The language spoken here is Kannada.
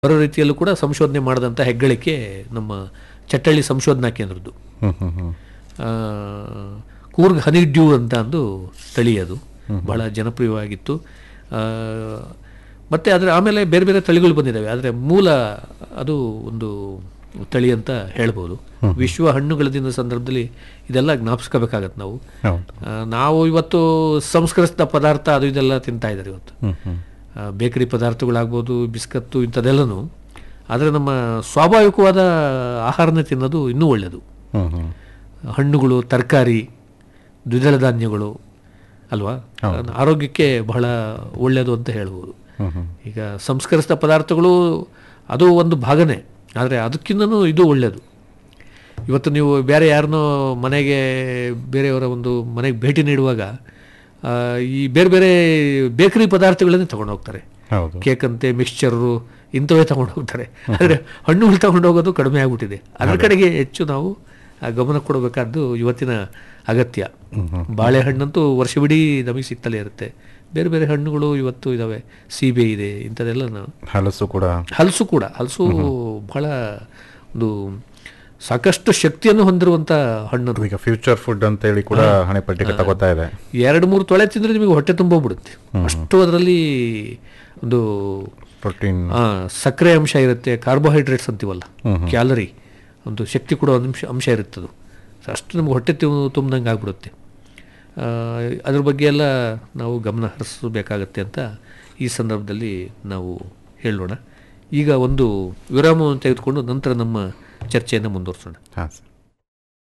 ಬರೋ ರೀತಿಯಲ್ಲೂ ಕೂಡ ಸಂಶೋಧನೆ ಮಾಡಿದಂಥ ಹೆಗ್ಗಳಿಕೆ ನಮ್ಮ ಚಟ್ಟಳ್ಳಿ ಸಂಶೋಧನಾ ಕೇಂದ್ರದ್ದು ಹ್ಮ್ ಹ್ಮ್ ಹ್ಮ್ ಆ, ಕೂರ್ಗ್ ಹನಿ ಡ್ಯೂ ಅಂತ ಒಂದು ತಳಿ ಅದು ಬಹಳ ಜನಪ್ರಿಯವಾಗಿತ್ತು ಆ, ಮತ್ತೆ ಅದರ ಆಮೇಲೆ ಬೇರೆ ಬೇರೆ ತಳಿಗಳು ಬಂದಿದ್ದಾವೆ ಆದರೆ ಮೂಲ ಅದು ಒಂದು ತಳಿ ಅಂತ ಹೇಳ್ಬೋದು ವಿಶ್ವ ಹಣ್ಣುಗಳ ದಿನದ ಸಂದರ್ಭದಲ್ಲಿ ಇದೆಲ್ಲ ಜ್ಞಾಪಿಸ್ಕೋಬೇಕಾಗತ್ತೆ ನಾವು ಹೌದು ಆ, ನಾವು ಇವತ್ತು ಸಂಸ್ಕರಿಸಿದ ಪದಾರ್ಥ ಅದು ಇದೆಲ್ಲ ತಿಂತಾ ಇದ್ದಾರೆ ಇವತ್ತು ಹ್ಮ್ ಹ್ಮ್ ಆ, ಬೇಕರಿ ಪದಾರ್ಥಗಳಾಗ್ಬೋದು ಬಿಸ್ಕತ್ತು ಇಂಥದ್ದೆಲ್ಲನೂ ಆದರೆ ನಮ್ಮ ಸ್ವಾಭಾವಿಕವಾದ ಆಹಾರನ ತಿನ್ನೋದು ಇನ್ನೂ ಒಳ್ಳೆಯದು ಹ್ಮ್ ಹ್ಮ್ ಹಣ್ಣುಗಳು ತರಕಾರಿ ದ್ವಿದಳ ಧಾನ್ಯಗಳು ಅಲ್ವಾ ಆರೋಗ್ಯಕ್ಕೆ ಬಹಳ ಒಳ್ಳೆಯದು ಅಂತ ಹೇಳ್ಬೋದು ಹ್ಮ್ ಹ್ಮ್ ಈಗ ಸಂಸ್ಕರಿಸಿದ ಪದಾರ್ಥಗಳು ಅದು ಒಂದು ಭಾಗನೇ ಆದರೆ ಅದಕ್ಕಿಂತನೂ ಇದು ಒಳ್ಳೆಯದು ಇವತ್ತು ನೀವು ಬೇರೆ ಯಾರನ್ನೋ ಮನೆಗೆ ಬೇರೆಯವರ ಒಂದು ಮನೆಗೆ ಭೇಟಿ ನೀಡುವಾಗ ಆ, ಈ ಬೇರೆ ಬೇರೆ ಬೇಕರಿ ಪದಾರ್ಥಗಳನ್ನೇ ತಗೊಂಡು ಹೋಗ್ತಾರೆ ಹೌದು ಕೇಕ್ ಅಂತೆ ಮಿಕ್ಸ್ಚರು ಇಂಥವೇ ತಗೊಂಡು ಹೋಗ್ತಾರೆ ಆದರೆ ಹಣ್ಣುಗಳು ತಗೊಂಡು ಹೋಗೋದು ಕಡಿಮೆ ಆಗಿಬಿಟ್ಟಿದೆ ಅದ್ರ ಕಡೆಗೆ ಹೆಚ್ಚು ನಾವು ಆ, ಗಮನ ಕೊಡಬೇಕಾದ್ದು ಇವತ್ತಿನ ಅಗತ್ಯ ಬಾಳೆಹಣ್ಣಂತೂ ವರ್ಷವಿಡೀ ನಮಗೆ ಸಿಗ್ತಲೇ ಇರುತ್ತೆ ಬೇರೆ ಬೇರೆ ಹಣ್ಣುಗಳು ಇವತ್ತು ಇದ್ದಾವೆ ಸೀಬೆ ಇದೆ ಇಂಥದ್ದೆಲ್ಲ ನಾವು ಹಲಸು ಕೂಡ ಹಲಸು ಕೂಡ ಹಲಸು ಬಹಳ ಒಂದು ಸಾಕಷ್ಟು ಶಕ್ತಿಯನ್ನು ಹೊಂದಿರುವಂಥ ಹಣ್ಣು ಈಗ ಫ್ಯೂಚರ್ ಫುಡ್ ಅಂತ ಹೇಳಿ ಕೂಡ ಹಣೆಪಟ್ಟಿಗೆ ತಗೋತಾ ಇದೆ ಎರಡು ಮೂರು ತೊಳೆ ತಿಂದರೆ ನಿಮಗೆ ಹೊಟ್ಟೆ ತುಂಬೋಗ್ಬಿಡುತ್ತೆ ಅಷ್ಟು ಅದರಲ್ಲಿ ಒಂದು ಪ್ರೋಟೀನ್ ಆ, ಸಕ್ಕರೆ ಅಂಶ ಇರುತ್ತೆ ಕಾರ್ಬೋಹೈಡ್ರೇಟ್ಸ್ ಅಂತೀವಲ್ಲ ಕ್ಯಾಲರಿ ಒಂದು ಶಕ್ತಿ ಕೊಡೋ ಒಂದು ಅಂಶ ಅಂಶ ಇರುತ್ತದು ಅಷ್ಟು ನಮ್ಗೆ ಹೊಟ್ಟೆ ತುಂಬ್ದಂಗೆ ಆಗ್ಬಿಡುತ್ತೆ ಆ, ಅದ್ರ ಬಗ್ಗೆ ಎಲ್ಲ ನಾವು ಗಮನ ಹರಿಸಬೇಕಾಗತ್ತೆ ಅಂತ ಈ ಸಂದರ್ಭದಲ್ಲಿ ನಾವು ಹೇಳೋಣ ಈಗ ಒಂದು ವಿರಾಮವನ್ನು ತೆಗೆದುಕೊಂಡು ನಂತರ ನಮ್ಮ ಚರ್ಚೆಯನ್ನು ಮುಂದುವರಿಸೋಣ ಹಾಂ ಸರ್